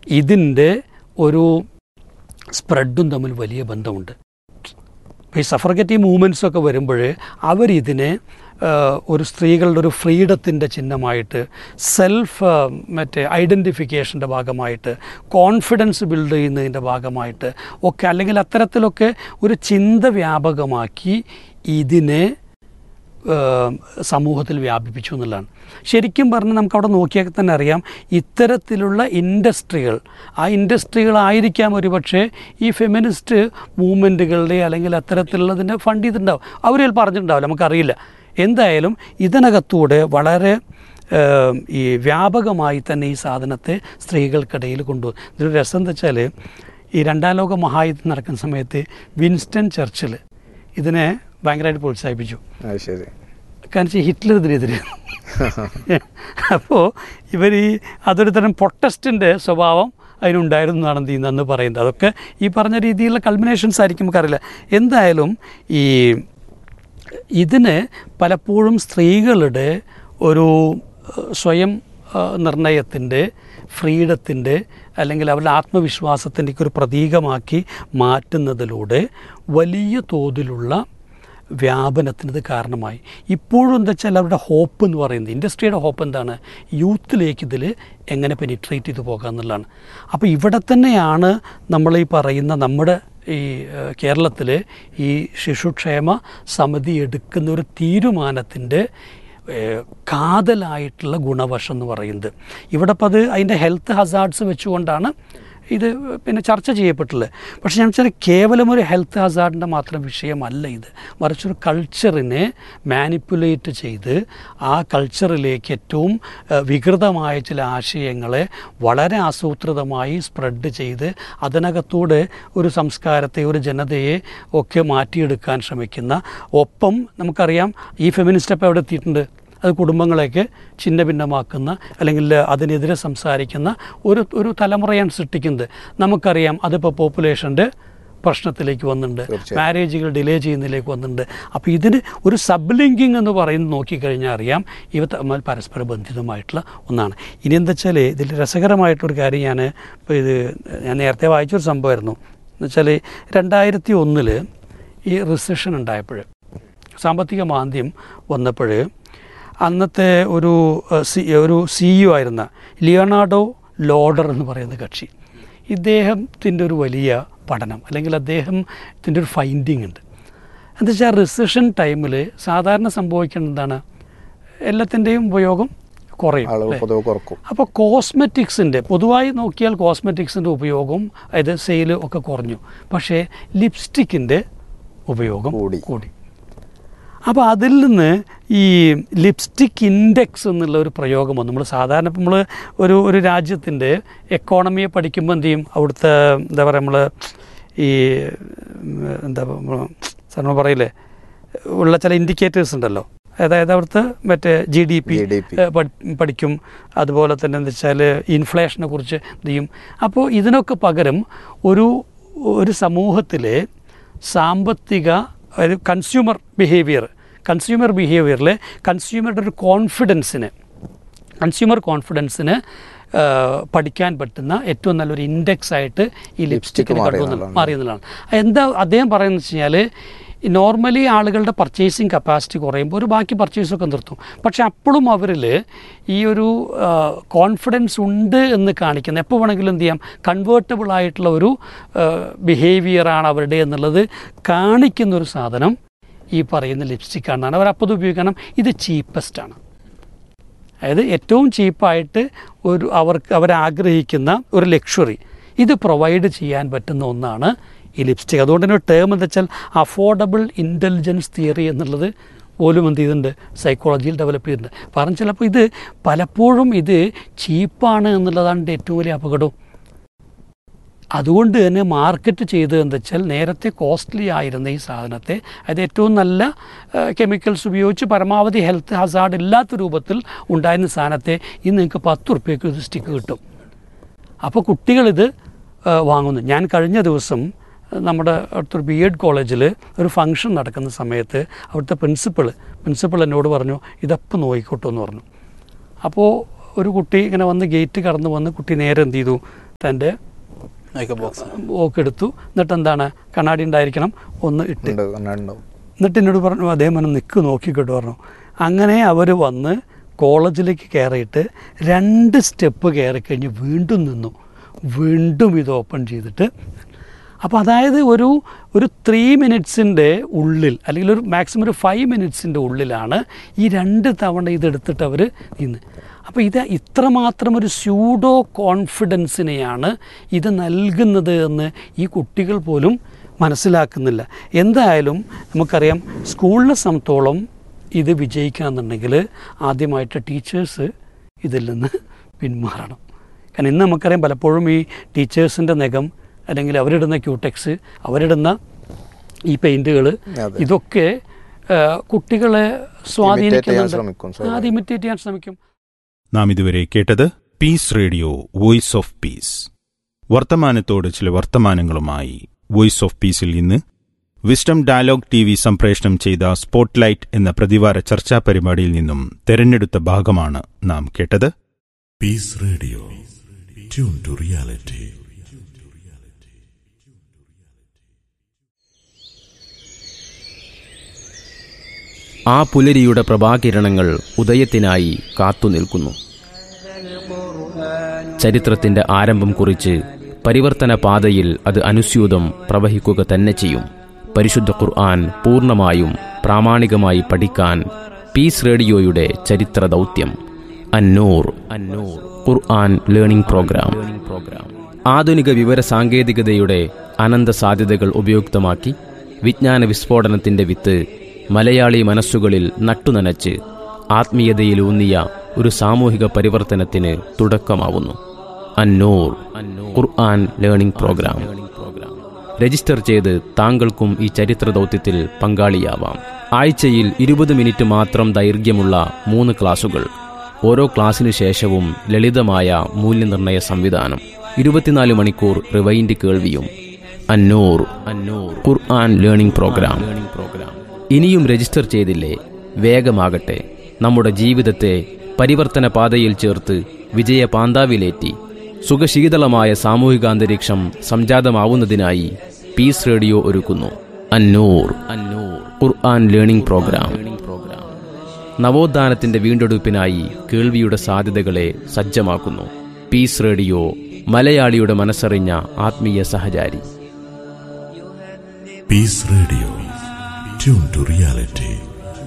ഇതിൻ്റെ ഒരു സ്പ്രെഡും തമ്മിൽ വലിയ ബന്ധമുണ്ട് ഇപ്പോൾ ഈ സഫർഗറ്റീവ് മൂവ്മെൻറ്റ്സ് ഒക്കെ വരുമ്പോൾ അവരിതിനെ ആ, ഒരു സ്ത്രീകളുടെ ഒരു ഫ്രീഡത്തിൻ്റെ ചിഹ്നമായിട്ട് സെൽഫ് ആ, മറ്റേ ഐഡൻറ്റിഫിക്കേഷൻ്റെ ഭാഗമായിട്ട് കോൺഫിഡൻസ് ബിൽഡ് ചെയ്യുന്നതിൻ്റെ ഭാഗമായിട്ട് ഒക്കെ അല്ലെങ്കിൽ അത്തരത്തിലൊക്കെ ഒരു ചിന്ത വ്യാപകമാക്കി ഇതിനെ ഏഹ് സമൂഹത്തിൽ വ്യാപിപ്പിച്ചു എന്നുള്ളതാണ് ശരിക്കും പറഞ്ഞാൽ നമുക്ക് അവിടെ നോക്കിയാൽ തന്നെ അറിയാം ഇത്തരത്തിലുള്ള ഇൻഡസ്ട്രികൾ ആ ഇൻഡസ്ട്രികളായിരിക്കാം ഒരുപക്ഷെ ഈ ഫെമിനിസ്റ്റ് മൂവ്മെൻറ്റുകളുടെ അല്ലെങ്കിൽ അത്തരത്തിലുള്ളതിൻ്റെ ഫണ്ട് ചെയ്തിട്ടുണ്ടാവും അവർ ചിലപ്പോൾ പറഞ്ഞിട്ടുണ്ടാവില്ല നമുക്കറിയില്ല എന്തായാലും ഇതിനകത്തൂടെ വളരെ ഏഹ് ഈ വ്യാപകമായി തന്നെ ഈ സാധനത്തെ സ്ത്രീകൾക്കിടയിൽ കൊണ്ടുവന്നു ഇതൊരു രസം എന്താ വെച്ചാൽ ഈ രണ്ടാം ലോക മഹായുദ്ധം നടക്കുന്ന സമയത്ത് വിൻസ്റ്റൺ ചർച്ചിൽ ഇതിനെ ഭയങ്കരമായിട്ട് പ്രോത്സാഹിപ്പിച്ചു അത് ശരി കാരണം വെച്ചാൽ ഹിറ്റ്ലർ ഇതിനെതിരെ അപ്പോൾ ഇവർ ഈ അതൊരു തരം പ്രൊട്ടസ്റ്റിൻ്റെ സ്വഭാവം അതിനുണ്ടായിരുന്നു എന്നാണ് എന്ത് ചെയ്യുന്നത് അന്ന് പറയുന്നത് അതൊക്കെ ഈ പറഞ്ഞ രീതിയിലുള്ള കൾമിനേഷൻസ് ആയിരിക്കും നമുക്കറിയില്ല എന്തായാലും ഈ ഇതിന് പലപ്പോഴും സ്ത്രീകളുടെ ഒരു ഏഹ്, സ്വയം ഏഹ്, നിർണയത്തിൻ്റെ ഫ്രീഡത്തിൻ്റെ അല്ലെങ്കിൽ അവരുടെ ആത്മവിശ്വാസത്തിൻ്റെ ഒക്കെ ഒരു പ്രതീകമാക്കി മാറ്റുന്നതിലൂടെ വലിയ തോതിലുള്ള വ്യാപനത്തിന് ഇത് കാരണമായി ഇപ്പോഴും എന്താ വെച്ചാൽ അവരുടെ ഹോപ്പ് എന്ന് പറയുന്നത് ഇൻഡസ്ട്രിയുടെ ഹോപ്പ് എന്താണ് യൂത്തിലേക്ക് ഇതിൽ എങ്ങനെ പെനിട്രേറ്റ് ചെയ്ത് പോകാം എന്നുള്ളതാണ് അപ്പോൾ ഇവിടെ തന്നെയാണ് നമ്മൾ ഈ പറയുന്ന നമ്മുടെ ഈ കേരളത്തിൽ ഈ ശിശുക്ഷേമ സമിതി എടുക്കുന്ന ഒരു തീരുമാനത്തിൻ്റെ ഏഹ് കാതലായിട്ടുള്ള ഗുണവശം എന്ന് പറയുന്നത് ഇവിടെ ഇപ്പോൾ അത് അതിൻ്റെ ഹെൽത്ത് ഹസാർഡ്സ് വെച്ചുകൊണ്ടാണ് ഇത് പിന്നെ ചർച്ച ചെയ്യപ്പെട്ടുള്ളത് പക്ഷേ ഞാൻ വെച്ചാൽ കേവലം ഒരു ഹെൽത്ത് ഹസാർഡിൻ്റെ മാത്രം വിഷയമല്ല ഇത് മറിച്ചൊരു കൾച്ചറിനെ മാനിപ്പുലേറ്റ് ചെയ്ത് ആ കൾച്ചറിലേക്ക് ഏറ്റവും ഏഹ്, വികൃതമായ ചില ആശയങ്ങളെ വളരെ ആസൂത്രിതമായി സ്പ്രെഡ് ചെയ്ത് അതിനകത്തൂടെ ഒരു സംസ്കാരത്തെ ഒരു ജനതയെ ഒക്കെ മാറ്റിയെടുക്കാൻ ശ്രമിക്കുന്ന ഒപ്പം നമുക്കറിയാം ഈ ഫെമിനിസ്റ്റ് അപ്പോൾ എവിടെ എത്തിയിട്ടുണ്ട് അത് കുടുംബങ്ങളെയൊക്കെ ഛിന്ന ഭിന്നമാക്കുന്ന അല്ലെങ്കിൽ അതിനെതിരെ സംസാരിക്കുന്ന ഒരു ഒരു തലമുറയാണ് സൃഷ്ടിക്കുന്നത് നമുക്കറിയാം അതിപ്പോൾ പോപ്പുലേഷൻ്റെ പ്രശ്നത്തിലേക്ക് വന്നിട്ടുണ്ട് തീർച്ചയായും. മാരേജുകൾ ഡിലേ ചെയ്യുന്നതിലേക്ക് വന്നിട്ടുണ്ട് അപ്പോൾ ഇതിന് ഒരു സബ്ലിങ്കിങ് എന്ന് പറയുന്നത് നോക്കിക്കഴിഞ്ഞാൽ അറിയാം ഇവ തമ്മിൽ പരസ്പര ബന്ധിതമായിട്ടുള്ള ഒന്നാണ് ഇനി എന്താ വെച്ചാൽ ഇതിൽ രസകരമായിട്ടൊരു കാര്യം ഞാൻ ഇപ്പോൾ ഇത് ഞാൻ നേരത്തെ വായിച്ചൊരു സംഭവമായിരുന്നു എന്നുവെച്ചാൽ രണ്ടായിരത്തി ഒന്നിൽ ഈ റിസഷൻ ഉണ്ടായപ്പോൾ സാമ്പത്തിക മാന്ദ്യം വന്നപ്പോൾ അന്നത്തെ ഒരു ഏഹ്, സി ഒരു സി ഇ ആയിരുന്ന ലിയോണാർഡോ ലോഡർ എന്ന് പറയുന്ന കക്ഷി ഇദ്ദേഹത്തിൻ്റെ ഒരു വലിയ പഠനം അല്ലെങ്കിൽ അദ്ദേഹത്തിൻ്റെ ഒരു ഫൈൻഡിങ് ഉണ്ട് എന്താ വെച്ചാൽ റിസഷൻ ടൈമിൽ സാധാരണ സംഭവിക്കുന്നത് എന്താണ് എല്ലാത്തിൻ്റെയും ഉപയോഗം കുറയും ആളുകൾ അല്ലേ? പൊതുവെ കുറക്കും അപ്പോൾ കോസ്മെറ്റിക്സിൻ്റെ പൊതുവായി നോക്കിയാൽ കോസ്മെറ്റിക്സിൻ്റെ ഉപയോഗം അതായത് സെയിൽ ഒക്കെ കുറഞ്ഞു പക്ഷേ ലിപ്സ്റ്റിക്കിൻ്റെ ഉപയോഗം കൂടി. കൂടി അപ്പോൾ അതിൽ നിന്ന് ഈ ലിപ്സ്റ്റിക് ഇൻഡെക്സ് എന്നുള്ള ഒരു പ്രയോഗം വന്നു നമ്മൾ സാധാരണ നമ്മൾ ഒരു ഒരു രാജ്യത്തിൻ്റെ എക്കോണമിയെ പഠിക്കുമ്പോൾ എന്ത് ചെയ്യും അവിടുത്തെ എന്താ പറയുക നമ്മൾ ഈ ഉം, എന്താ സാറിന് പറയില്ലേ ഉള്ള ചില ഇൻഡിക്കേറ്റേഴ്സ് ഉണ്ടല്ലോ അതായത് അവിടുത്തെ മറ്റേ ജി ഡി പി GDP. പഠിക്കും അതുപോലെ തന്നെ എന്താ വെച്ചാൽ ഇൻഫ്ലേഷനെ കുറിച്ച് ഇത് ചെയ്യും അപ്പോൾ ഇതിനൊക്കെ പകരം ഒരു ഒരു സമൂഹത്തിലെ സാമ്പത്തിക ഒരു കൺസ്യൂമർ ബിഹേവിയർ കൺസ്യൂമർ ബിഹേവിയറിൽ കൺസ്യൂമറുടെ ഒരു കോൺഫിഡൻസിന് കൺസ്യൂമർ കോൺഫിഡൻസിന് ആ, പഠിക്കാൻ പറ്റുന്ന ഏറ്റവും നല്ലൊരു ഇൻഡെക്സ് ആയിട്ട് ഈ ലിപ്സ്റ്റിക്കിന് മാറി കണ്ടുവന്നു എന്നുള്ളതാണ്. മാറി എന്നുള്ളതാണ് എന്താ അദ്ദേഹം പറയുന്നത് വെച്ച് കഴിഞ്ഞാൽ നോർമലി ആളുകളുടെ പർച്ചേസിങ് കപ്പാസിറ്റി കുറയുമ്പോൾ ഒരു ബാക്കി പർച്ചേസൊക്കെ നിർത്തും പക്ഷെ അപ്പോഴും അവരിൽ ഈ ഒരു കോൺഫിഡൻസ് ഉണ്ട് എന്ന് കാണിക്കുന്ന എപ്പോൾ വേണമെങ്കിലും എന്ത് ചെയ്യാം കൺവേർട്ടബിൾ ആയിട്ടുള്ള ഒരു ബിഹേവിയറാണ് അവരുടെ എന്നുള്ളത് കാണിക്കുന്ന ഒരു സാധനം ഈ പറയുന്ന ലിപ്സ്റ്റിക്കാണെന്നാണ് അവർ അപ്പോൾ ഇത് ഉപയോഗിക്കണം ഇത് ചീപ്പസ്റ്റാണ് അതായത് ഏറ്റവും ചീപ്പായിട്ട് ഒരു അവർക്ക് അവരാഗ്രഹിക്കുന്ന ഒരു ലക്ഷറി ഇത് പ്രൊവൈഡ് ചെയ്യാൻ പറ്റുന്ന ഒന്നാണ് ഈ ലിപ്സ്റ്റിക് അതുകൊണ്ട് തന്നെ ടേം എന്താ വെച്ചാൽ അഫോർഡബിൾ ഇൻ്റലിജൻസ് തിയറി എന്നുള്ളത് പോലും എന്ത് ചെയ്തിട്ടുണ്ട് സൈക്കോളജിയിൽ ഡെവലപ്പ് ചെയ്തിട്ടുണ്ട് കാരണം ചിലപ്പോൾ ഇത് പലപ്പോഴും ഇത് ചീപ്പാണ് എന്നുള്ളതാണ് ഇതിൻ്റെ ഏറ്റവും വലിയ അപകടവും അതുകൊണ്ട് തന്നെ മാർക്കറ്റ് ചെയ്തത് എന്താ വെച്ചാൽ നേരത്തെ കോസ്റ്റ്ലി ആയിരുന്ന ഈ സാധനത്തെ അത് ഏറ്റവും നല്ല കെമിക്കൽസ് ഉപയോഗിച്ച് പരമാവധി ഹെൽത്ത് ഹസാർഡ് ഇല്ലാത്ത രൂപത്തിൽ ഉണ്ടായിരുന്ന സാധനത്തെ ഇന്ന് നിങ്ങൾക്ക് പത്ത് റുപ്യക്ക് ഇത് സ്റ്റിക്ക് കിട്ടും അപ്പോൾ കുട്ടികളിത് ആ, വാങ്ങുന്നു ഞാൻ കഴിഞ്ഞ ദിവസം ആ, നമ്മുടെ അടുത്തൊരു ബി എഡ് കോളേജിൽ ഒരു ഫംഗ്ഷൻ നടക്കുന്ന സമയത്ത് അവിടുത്തെ പ്രിൻസിപ്പൾ പ്രിൻസിപ്പൾ എന്നോട് പറഞ്ഞു ഇതപ്പം നോക്കിക്കോട്ടോ എന്ന് പറഞ്ഞു അപ്പോൾ ഒരു കുട്ടി ഇങ്ങനെ വന്ന് ഗേറ്റ് കടന്ന് വന്ന് കുട്ടി നേരെ എന്ത് ചെയ്തു തൻ്റെ മേക്കപ്പ് ബോക്സ് ഓക്ക് എടുത്തു എന്നിട്ട് എന്താണ് കണ്ണാടി ഉണ്ടായിരിക്കണം ഒന്ന് ഇട്ട് ഉണ്ട് കണ്ണാടുണ്ടാവും എന്നിട്ട് എന്നോട് പറഞ്ഞു അദ്ദേഹം പറഞ്ഞു നിൽക്ക് നോക്കിക്കോട്ട് പറഞ്ഞു അങ്ങനെ അവർ വന്ന് കോളേജിലേക്ക് കയറിയിട്ട് രണ്ട് സ്റ്റെപ്പ് കയറി കഴിഞ്ഞ് വീണ്ടും നിന്നു വീണ്ടും ഇത് ഓപ്പൺ ചെയ്തിട്ട് അപ്പോൾ അതായത് ഒരു ഒരു ത്രീ മിനിറ്റ്സിൻ്റെ ഉള്ളിൽ അല്ലെങ്കിൽ ഒരു മാക്സിമം ഒരു ഫൈവ് മിനിറ്റ്സിൻ്റെ ഉള്ളിലാണ് ഈ രണ്ട് തവണ ഇതെടുത്തിട്ട് അവർ നിന്ന് അപ്പോൾ ഇത് ഇത്രമാത്രം ഒരു സ്യൂഡോ കോൺഫിഡൻസിനെയാണ് ഇത് നൽകുന്നത് എന്ന് ഈ കുട്ടികൾ പോലും മനസ്സിലാക്കുന്നില്ല എന്തായാലും നമുക്കറിയാം സ്കൂളിനെ സംബന്ധിച്ചോളം ഇത് വിജയിക്കണമെന്നുണ്ടെങ്കിൽ ആദ്യമായിട്ട് ടീച്ചേഴ്സ് ഇതിൽ നിന്ന് പിന്മാറണം കാരണം ഇന്ന് നമുക്കറിയാം പലപ്പോഴും ഈ ടീച്ചേഴ്സിൻ്റെ നഖം അല്ലെങ്കിൽ അവരിടുന്ന ക്യൂടെക്സ് അവരിടുന്ന ഈ പെയിൻറ്റുകൾ അതെ. ഇതൊക്കെ ആ, കുട്ടികളെ സ്വാധീനിക്കുന്നുണ്ട് ശ്രമിക്കും, അത് ഇമിറ്റേറ്റ് ചെയ്യാൻ ശ്രമിക്കും നാം ഇതുവരെ കേട്ടത് peace radio voice of peace വർത്തമാനത്തോട് ചില വർത്തമാനങ്ങളുമായി വോയിസ് ഓഫ് പീസിൽ ഇന്ന് വിസ്ഡം ഡയലോഗ് ടി വി സംപ്രേഷണം ചെയ്ത സ്പോട്ട്ലൈറ്റ് എന്ന പ്രതിവാര ചർച്ചാ പരിപാടിയിൽ നിന്നും തെരഞ്ഞെടുത്ത ഭാഗമാണ് നാം കേട്ടത് Peace Radio. Tune to reality. ആ പുലരിയുടെ പ്രഭാകിരണങ്ങൾ ഉദയത്തിനായി കാത്തുനിൽക്കുന്നു ചരിത്രത്തിന്റെ ആരംഭം കുറിച്ച് പരിവർത്തന പാതയിൽ അത് അനുസ്യൂതം പ്രവഹിക്കുക തന്നെ ചെയ്യും പരിശുദ്ധ ഖുർആൻ പൂർണ്ണമായും പ്രാമാണികമായി പഠിക്കാൻ പീസ് റേഡിയോയുടെ ചരിത്ര ദൗത്യം അന്നൂർ അന്നൂർ ഖുർആൻ ലേണിംഗ് പ്രോഗ്രാം ആധുനിക വിവര സാങ്കേതികതയുടെ അനന്ത സാധ്യതകൾ ഉപയുക്തമാക്കി വിജ്ഞാന വിസ്ഫോടനത്തിന്റെ വിത്ത് മലയാളി മനസ്സുകളിൽ നട്ടുനനച്ച് ആത്മീയതയിലൂന്നിയ ഒരു സാമൂഹിക പരിവർത്തനത്തിന് തുടക്കമാവുന്നു Annoor Quran learning programme register ചെയ്ത് താങ്കൾക്കും ഈ ചരിത്ര ദൗത്യത്തിൽ പങ്കാളിയാവാം ആഴ്ചയിൽ ഇരുപത് മിനിറ്റ് മാത്രം ദൈർഘ്യമുള്ള മൂന്ന് ക്ലാസുകൾ ഓരോ ക്ലാസ്സിനു ശേഷവും ലളിതമായ മൂല്യനിർണ്ണയ സംവിധാനം ഇരുപത്തിനാല് മണിക്കൂർ റിവൈൻഡ് കേൾവിയും Annoor Annoor Quran learning programme programme ഇനിയും രജിസ്റ്റർ ചെയ്തില്ലേ വേഗമാകട്ടെ നമ്മുടെ ജീവിതത്തെ പരിവർത്തന പാതയിൽ ചേർത്ത് വിജയ പാന്താവിലേറ്റി സുഖശീതളമായ സാമൂഹികാന്തരീക്ഷം സംജാതമാവുന്നതിനായി പീസ് റേഡിയോ ഒരുക്കുന്നു Annoor Annoor Quran learning programme programme നവോത്ഥാനത്തിന്റെ വീണ്ടെടുപ്പിനായി കേൾവിയുടെ സാധ്യതകളെ സജ്ജമാക്കുന്നു പീസ് റേഡിയോ മലയാളിയുടെ മനസ്സറിഞ്ഞ ആത്മീയ സഹചാരി Peace Radio. Tune to reality.